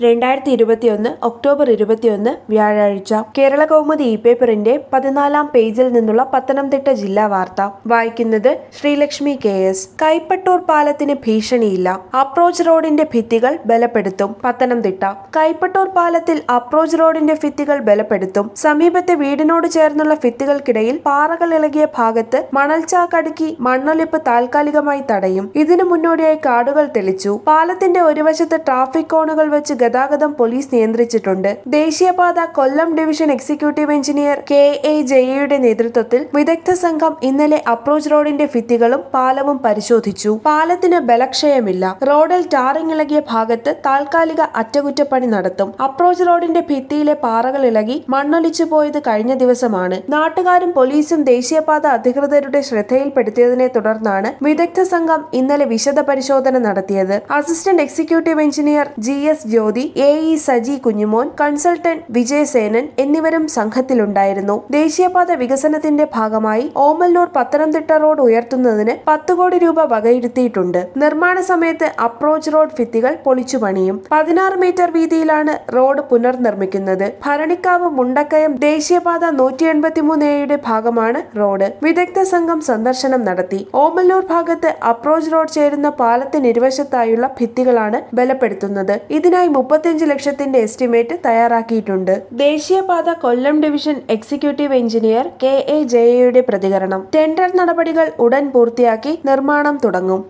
രണ്ടായിരത്തി ഇരുപത്തിയൊന്ന് ഒക്ടോബർ ഇരുപത്തിയൊന്ന് വ്യാഴാഴ്ച കേരള കൗമുദി ഇ പേപ്പറിന്റെ പതിനാലാം പേജിൽ നിന്നുള്ള പത്തനംതിട്ട ജില്ലാ വാർത്ത വായിക്കുന്നത് ശ്രീലക്ഷ്മി കെ എസ് കൈപ്പട്ടൂർ പാലത്തിന് ഭീഷണിയില്ല അപ്രോച്ച് റോഡിന്റെ ഭിത്തികൾ ബലപ്പെടുത്തും പത്തനംതിട്ട കൈപ്പട്ടൂർ പാലത്തിൽ അപ്രോച്ച് റോഡിന്റെ ഭിത്തികൾ ബലപ്പെടുത്തും സമീപത്തെ വീടിനോട് ചേർന്നുള്ള ഭിത്തികൾക്കിടയിൽ പാറകൾ ഇളകിയ ഭാഗത്ത് മണൽച്ചാക്കടുക്കി മണ്ണൊലിപ്പ് താൽക്കാലികമായി തടയും ഇതിനു മുന്നോടിയായി കാടുകൾ തെളിച്ചു പാലത്തിന്റെ ഒരു വശത്ത് ട്രാഫിക് കോണുകൾ വെച്ച് ഗതാഗതം പോലീസ് നിയന്ത്രിച്ചിട്ടുണ്ട് ദേശീയപാത Kollam division executive engineer K A ജയയുടെ നേതൃത്വത്തിൽ വിദഗ്ധ സംഘം ഇന്നലെ അപ്രോച്ച് റോഡിന്റെ ഭിത്തികളും പാലവും പരിശോധിച്ചു പാലത്തിന് ബലക്ഷയമില്ല റോഡിൽ ടാറിംഗ് ഇളകിയ ഭാഗത്ത് താൽക്കാലിക അറ്റകുറ്റപ്പണി നടത്തും അപ്രോച്ച് റോഡിന്റെ ഭിത്തിയിലെ പാറകൾ ഇളകി മണ്ണൊലിച്ചു പോയത് കഴിഞ്ഞ ദിവസമാണ് നാട്ടുകാരും പോലീസും ദേശീയപാത അധികൃതരുടെ ശ്രദ്ധയിൽപ്പെടുത്തിയതിനെ തുടർന്നാണ് വിദഗ്ധ സംഘം ഇന്നലെ വിശദ പരിശോധന നടത്തിയത് assistant executive engineer G S Jyothi A E Saji Kunjumon consultant Vijayasenan എന്നിവരും സംഘത്തിലുണ്ടായിരുന്നു ദേശീയപാത വികസനത്തിന്റെ ഭാഗമായി ഓമല്ലൂർ പത്തനംതിട്ട റോഡ് ഉയർത്തുന്നതിന് പത്ത് കോടി രൂപ വകയിരുത്തിയിട്ടുണ്ട് നിർമ്മാണ സമയത്ത് അപ്രോച്ച് റോഡ് ഭിത്തികൾ പൊളിച്ചു പണിയും പതിനാറ് മീറ്റർ വീതിയിലാണ് റോഡ് പുനർനിർമ്മിക്കുന്നത് ഭരണിക്കാവ് മുണ്ടക്കയം ദേശീയപാത നൂറ്റി എൺപത്തിമൂന്ന് എയുടെ ഭാഗമാണ് റോഡ് വിദഗ്ധ സംഘം സന്ദർശനം നടത്തി ഓമല്ലൂർ ഭാഗത്ത് അപ്രോച്ച് റോഡ് ചേരുന്ന പാലത്തിനിരുവശത്തായുള്ള ഭിത്തികളാണ് ബലപ്പെടുത്തുന്നത് ഇതിനായി മുപ്പത്തിയഞ്ച് ലക്ഷത്തിന്റെ എസ്റ്റിമേറ്റ് തയ്യാറാക്കിയിട്ടുണ്ട് ദേശീയപാത Kollam division executive engineer K A ജയയുടെ പ്രതികരണം ടെൻഡർ നടപടികൾ ഉടൻ പൂർത്തിയാക്കി നിർമ്മാണം തുടങ്ങും